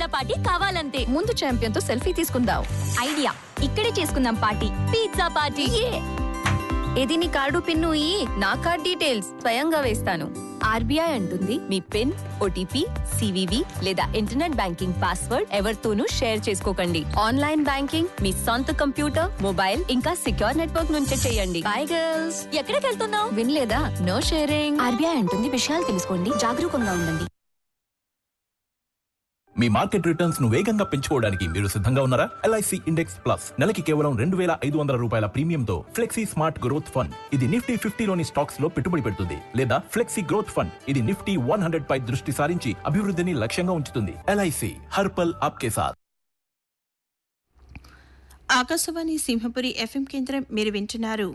party కావాలంతే ముందు champion తో selfie తీసుకుందాం ఐడియా ఇక్కడే చేసుకుందాం పార్టీ పిజ్జా పార్టీ ఇది నీ కార్డు పిన్ను ఈ నా కార్డ్ డీటెయిల్స్ స్వయంగా వేస్తాను ఆర్బీఐ అంటుంది మీ పిన్ ఓటీపీ సివివి లేదా ఇంటర్నెట్ బ్యాంకింగ్ పాస్వర్డ్ ఎవరితోనూ షేర్ చేసుకోకండి ఆన్లైన్ బ్యాంకింగ్ మీ సొంత కంప్యూటర్ మొబైల్ ఇంకా సిక్యూర్ నెట్వర్క్ నుంచే చేయండి బై గర్ల్స్ ఎక్కడికి వెళ్తున్నావు వినలేదా నో షేరింగ్ ఆర్బీఐ అంటుంది విషయాలు తెలుసుకోండి జాగరూకంగా ఉండండి మీ మార్కెట్ రిటర్న్స్ ను వేగంగా పెంచుకోవడానికి మీరు సిద్ధంగా ఉన్నారా ఎల్ఐసి ఇండెక్స్ ప్లస్ నెలకి కేవలం రెండు వేల ఐదు వందల రూపాయల ప్రీమియంతో ఫ్లెక్సీ స్మార్ట్ గ్రోత్ ఫండ్ ఇది నిఫ్టీ ఫిఫ్టీలోని స్టాక్స్ లో పెట్టుబడి పెడుతుంది లేదా ఫ్లెక్సీ గ్రోత్ ఫండ్ ఇది నిఫ్టీ వన్ హండ్రెడ్ పై దృష్టి సారించి అభివృద్ధిని లక్ష్యంగా ఉంచుతుంది ఎల్ఐసి హర్పల్ ఆప్కే సాత్ ఆకాశవాణి సింహపురి ఎఫ్ఎం కేంద్రం మీరు వింటున్నారు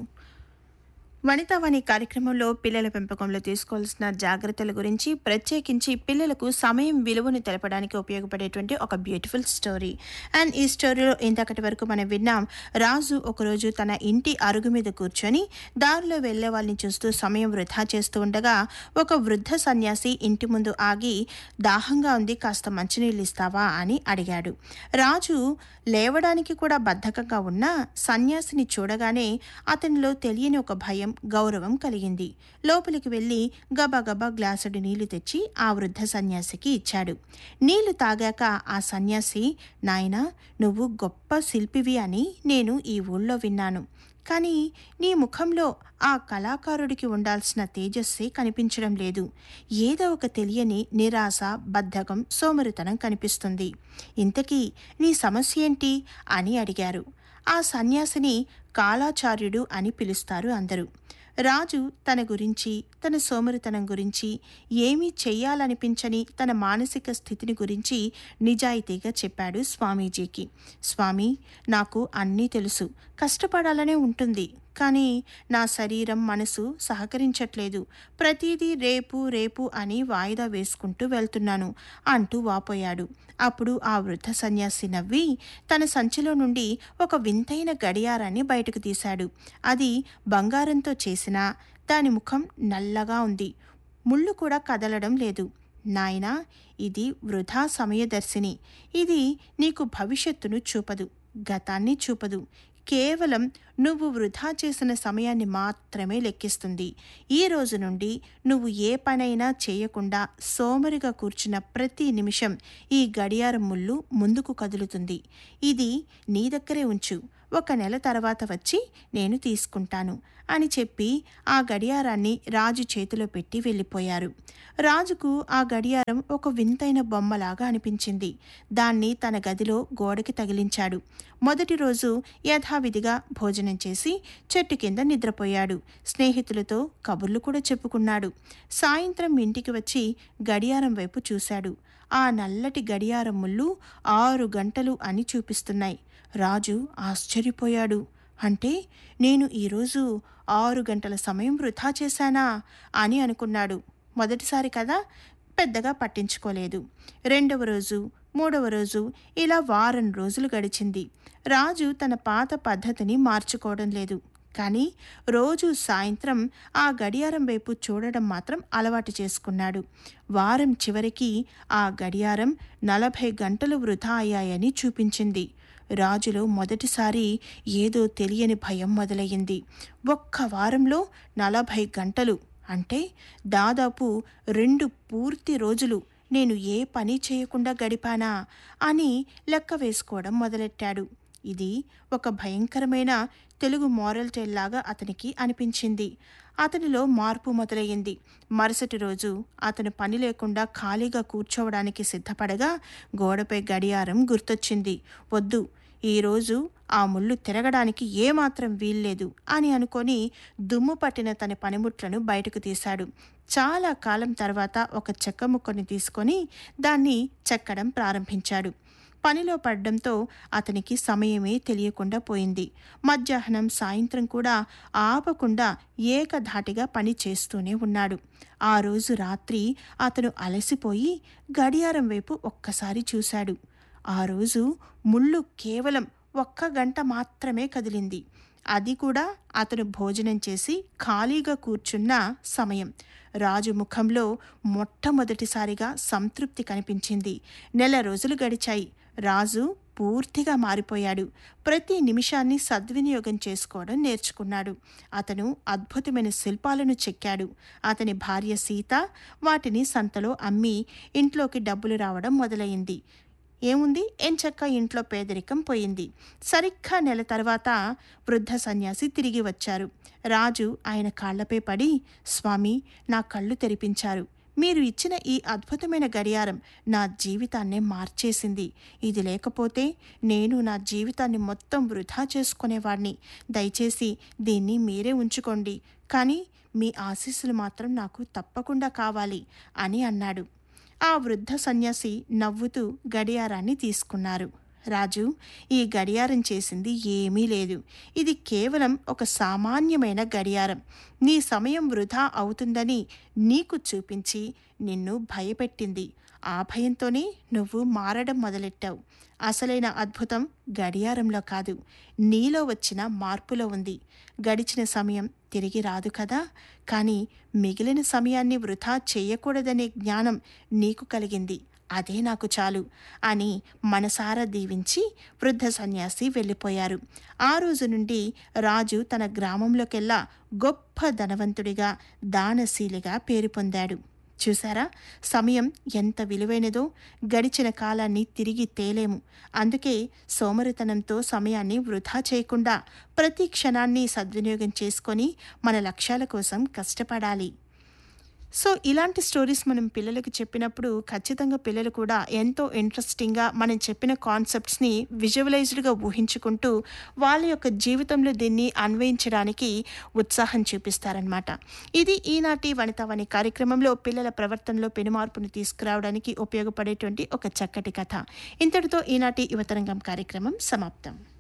వనితావాణి కార్యక్రమంలో పిల్లల పెంపకంలో తీసుకోవాల్సిన జాగ్రత్తల గురించి ప్రత్యేకించి పిల్లలకు సమయం విలువను తెలపడానికి ఉపయోగపడేటువంటి ఒక బ్యూటిఫుల్ స్టోరీ అండ్ ఈ స్టోరీలో ఇంతకటి వరకు మనం విన్నాం రాజు ఒకరోజు తన ఇంటి అరుగు మీద కూర్చొని దారిలో వెళ్లే వాళ్ళని చూస్తూ సమయం వృధా చేస్తూ ఉండగా ఒక వృద్ధ సన్యాసి ఇంటి ముందు ఆగి దాహంగా ఉంది కాస్త మంచినీళ్ళు ఇస్తావా అని అడిగాడు రాజు లేవడానికి కూడా బద్ధకంగా ఉన్న సన్యాసిని చూడగానే అతనిలో తెలియని ఒక భయం గౌరవం కలిగింది లోపలికి వెళ్ళి గబగబా గ్లాసుడు నీళ్లు తెచ్చి ఆ వృద్ధ సన్యాసికి ఇచ్చాడు నీళ్లు తాగాక ఆ సన్యాసి నాయనా నువ్వు గొప్ప శిల్పివి అని నేను ఈ ఊళ్ళో విన్నాను కానీ నీ ముఖంలో ఆ కళాకారుడికి ఉండాల్సిన తేజస్సే కనిపించడం లేదు ఏదో ఒక తెలియని నిరాశ బద్ధకం సోమరితనం కనిపిస్తుంది ఇంతకీ నీ సమస్య ఏంటి అని అడిగారు ఆ సన్యాసిని కాలాచార్యుడు అని పిలుస్తారు అందరూ రాజు తన గురించి తన సోమరితనం గురించి ఏమీ చెయ్యాలనిపించని తన మానసిక స్థితిని గురించి నిజాయితీగా చెప్పాడు స్వామీజీకి స్వామి నాకు అన్నీ తెలుసు కష్టపడాలనే ఉంటుంది కానీ నా శరీరం మనసు సహకరించట్లేదు ప్రతిదీ రేపు రేపు అని వాయిదా వేసుకుంటూ వెళ్తున్నాను అంటూ వాపోయాడు అప్పుడు ఆ వృద్ధ సన్యాసి నవ్వి తన సంచిలో నుండి ఒక వింతైన గడియారాన్ని బయటకు తీశాడు అది బంగారంతో చేసిన దాని ముఖం నల్లగా ఉంది ముళ్ళు కూడా కదలడం లేదు నాయనా ఇది వృధా సమయదర్శిని ఇది నీకు భవిష్యత్తును చూపదు గతాన్ని చూపదు కేవలం నువ్వు వృధా చేసిన సమయాన్ని మాత్రమే లెక్కిస్తుంది ఈ రోజు నుండి నువ్వు ఏ పనైనా చేయకుండా సోమరిగా కూర్చున్న ప్రతి నిమిషం ఈ గడియారం ముళ్ళు ముందుకు కదులుతుంది ఇది నీ దగ్గరే ఉంచు ఒక నెల తర్వాత వచ్చి నేను తీసుకుంటాను అని చెప్పి ఆ గడియారాన్ని రాజు చేతిలో పెట్టి వెళ్ళిపోయారు రాజుకు ఆ గడియారం ఒక వింతైన బొమ్మలాగా అనిపించింది దాన్ని తన గదిలో గోడకి తగిలించాడు మొదటి రోజు యథావిధిగా భోజనం చేసి చెట్టు కింద నిద్రపోయాడు స్నేహితులతో కబుర్లు కూడా చెప్పుకున్నాడు సాయంత్రం ఇంటికి వచ్చి గడియారం వైపు చూశాడు ఆ నల్లటి గడియారం ముళ్ళు ఆరు గంటలు అని చూపిస్తున్నాయి రాజు ఆశ్చర్యపోయాడు అంటే నేను ఈరోజు ఆరు గంటల సమయం వృధా చేశానా అని అనుకున్నాడు మొదటిసారి కదా పెద్దగా పట్టించుకోలేదు రెండవ రోజు మూడవ రోజు ఇలా వారం రోజులు గడిచింది రాజు తన పాత పద్ధతిని మార్చుకోవడం లేదు కానీ రోజు సాయంత్రం ఆ గడియారం వైపు చూడడం మాత్రం అలవాటు చేసుకున్నాడు వారం చివరికి ఆ గడియారం నలభై గంటలు వృధా అయ్యాయని చూపించింది రాజులో మొదటిసారి ఏదో తెలియని భయం మొదలయ్యింది ఒక్క వారంలో నలభై గంటలు అంటే దాదాపు రెండు పూర్తి రోజులు నేను ఏ పని చేయకుండా గడిపానా అని లెక్క వేసుకోవడం మొదలెట్టాడు ఇది ఒక భయంకరమైన తెలుగు మోరల్ టైల్ లాగా అతనికి అనిపించింది అతనిలో మార్పు మొదలయ్యింది మరుసటి రోజు అతను పని లేకుండా ఖాళీగా కూర్చోవడానికి సిద్ధపడగా గోడపై గడియారం గుర్తొచ్చింది వద్దు ఈరోజు ఆ ముళ్ళు తిరగడానికి ఏమాత్రం వీల్లేదు అని అనుకొని దుమ్ము పట్టిన తన పనిముట్లను బయటకు తీశాడు చాలా కాలం తర్వాత ఒక చెక్క ముక్కని తీసుకొని దాన్ని చెక్కడం ప్రారంభించాడు పనిలో పడడంతో అతనికి సమయమే తెలియకుండా పోయింది మధ్యాహ్నం సాయంత్రం కూడా ఆపకుండా ఏకధాటిగా పని చేస్తూనే ఉన్నాడు ఆ రోజు రాత్రి అతను అలసిపోయి గడియారం వైపు ఒక్కసారి చూశాడు ఆ రోజు ముళ్ళు కేవలం ఒక్క గంట మాత్రమే కదిలింది అది కూడా అతను భోజనం చేసి ఖాళీగా కూర్చున్న సమయం రాజు ముఖంలో మొట్టమొదటిసారిగా సంతృప్తి కనిపించింది నెల రోజులు గడిచాయి రాజు పూర్తిగా మారిపోయాడు ప్రతి నిమిషాన్ని సద్వినియోగం చేసుకోవడం నేర్చుకున్నాడు అతను అద్భుతమైన శిల్పాలను చెక్కాడు అతని భార్య సీత వాటిని సంతలో అమ్మి ఇంట్లోకి డబ్బులు రావడం మొదలైంది ఏముంది ఎంచక్క ఇంట్లో పేదరికం పోయింది సరిగ్గా నెల తర్వాత వృద్ధ సన్యాసి తిరిగి వచ్చారు రాజు ఆయన కాళ్లపై పడి స్వామి నా కళ్ళు తెరిపించారు మీరు ఇచ్చిన ఈ అద్భుతమైన గడియారం నా జీవితాన్నే మార్చేసింది ఇది లేకపోతే నేను నా జీవితాన్ని మొత్తం వృధా చేసుకునేవాడిని దయచేసి దీన్ని మీరే ఉంచుకోండి కానీ మీ ఆశీస్సులు మాత్రం నాకు తప్పకుండా కావాలి అని అన్నాడు ఆ వృద్ధ సన్యాసి నవ్వుతూ గడియారాన్ని తీసుకున్నారు రాజు ఈ గడియారం చేసింది ఏమీ లేదు ఇది కేవలం ఒక సామాన్యమైన గడియారం నీ సమయం వృధా అవుతుందని నీకు చూపించి నిన్ను భయపెట్టింది ఆ భయంతోనే నువ్వు మారడం మొదలెట్టావు అసలైన అద్భుతం గడియారంలో కాదు నీలో వచ్చిన మార్పులో ఉంది గడిచిన సమయం తిరిగి రాదు కదా కానీ మిగిలిన సమయాన్ని వృధా చేయకూడదనే జ్ఞానం నీకు కలిగింది అదే నాకు చాలు అని మనసారా దీవించి వృద్ధ సన్యాసి వెళ్ళిపోయారు ఆ రోజు నుండి రాజు తన గ్రామంలోకెల్లా గొప్ప ధనవంతుడిగా దానశీలిగా పేరు పొందాడు చూసారా సమయం ఎంత విలువైనదో గడిచిన కాలాన్ని తిరిగి తేలేము అందుకే సోమరితనంతో సమయాన్ని వృధా చేయకుండా ప్రతి క్షణాన్ని సద్వినియోగం చేసుకొని మన లక్ష్యాల కోసం కష్టపడాలి సో ఇలాంటి స్టోరీస్ మనం పిల్లలకు చెప్పినప్పుడు ఖచ్చితంగా పిల్లలు కూడా ఎంతో ఇంట్రెస్టింగ్గా మనం చెప్పిన కాన్సెప్ట్స్ని విజువలైజ్డ్గా ఊహించుకుంటూ వాళ్ళ యొక్క జీవితంలో దీన్ని అన్వయించడానికి ఉత్సాహం చూపిస్తారనమాట ఇది ఈనాటి వనితావాణి కార్యక్రమంలో పిల్లల ప్రవర్తనలో పెనుమార్పును తీసుకురావడానికి ఉపయోగపడేటువంటి ఒక చక్కటి కథ ఇంతటితో ఈనాటి యువతరంగం కార్యక్రమం సమాప్తం